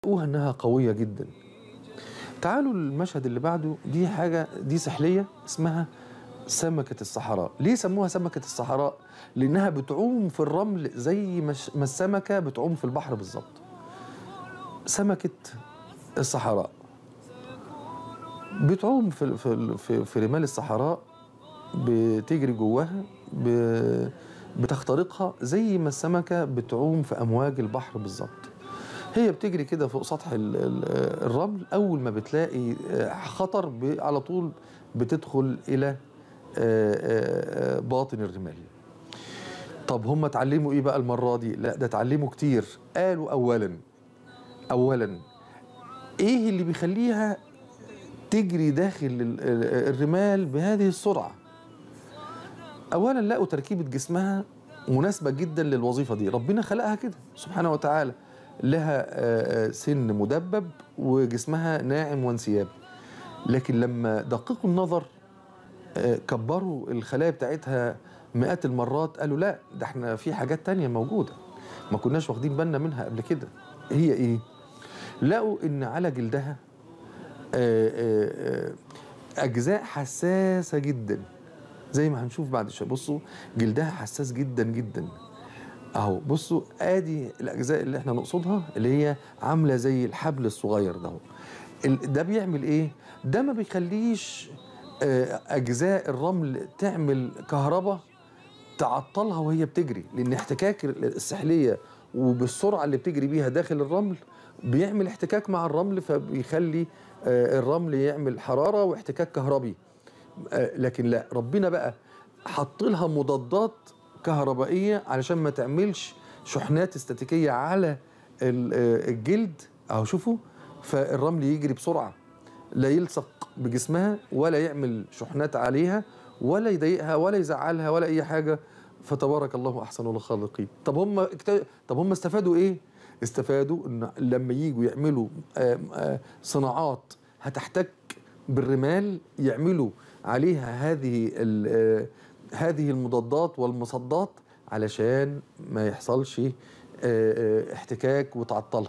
لقوها انها قويه جدا تعالوا المشهد اللي بعده دي حاجه دي سحليه اسمها سمكه الصحراء ليه سموها سمكه الصحراء لانها بتعوم في الرمل زي مش- ما السمكه بتعوم في البحر بالظبط سمكه الصحراء بتعوم في في في, في رمال الصحراء بتجري جواها ب- بتخترقها زي ما السمكه بتعوم في امواج البحر بالظبط هي بتجري كده فوق سطح ال- ال- الرمل اول ما بتلاقي آه، خطر ب- على طول بتدخل الى آه، آه، آه، باطن الرمال طب هم اتعلموا ايه بقى المره دي لا ده اتعلموا كتير قالوا اولا اولا ايه اللي بيخليها تجري داخل ال- ال- الرمال بهذه السرعه اولا لقوا تركيبه جسمها مناسبه جدا للوظيفه دي ربنا خلقها كده سبحانه وتعالى لها آه، آه، سن مدبب وجسمها ناعم وانسيابي لكن لما دققوا النظر آه، كبروا الخلايا بتاعتها مئات المرات قالوا لا ده احنا في حاجات تانية موجودة ما كناش واخدين بالنا منها قبل كده هي ايه لقوا ان على جلدها آه، آه، آه، اجزاء حساسة جدا زي ما هنشوف بعد شويه بصوا جلدها حساس جدا جدا اهو بصوا ادي الاجزاء اللي احنا نقصدها اللي هي عامله زي الحبل الصغير ده اهو. ال- ده بيعمل ايه ده ما بيخليش آه، اجزاء الرمل تعمل كهرباء تعطلها وهي بتجري لان احتكاك السحليه وبالسرعه اللي بتجري بيها داخل الرمل بيعمل احتكاك مع الرمل فبيخلي آه، الرمل يعمل حراره واحتكاك كهربي آه، لكن لا ربنا بقى حط لها مضادات كهربائيه علشان ما تعملش شحنات استاتيكيه على ال- آه، الجلد اهو شوفوا فالرمل يجري بسرعه لا يلصق بجسمها ولا يعمل شحنات عليها ولا يضايقها ولا يزعلها ولا اي حاجه فتبارك الله احسن الخالقين طب هم اكت... طب هم استفادوا ايه استفادوا ان لما يجوا يعملوا آم، آه، صناعات هتحتك بالرمال يعملوا عليها هذه ال- آه، هذه المضادات والمصدات علشان ما يحصلش آه، آه، احتكاك وتعطلها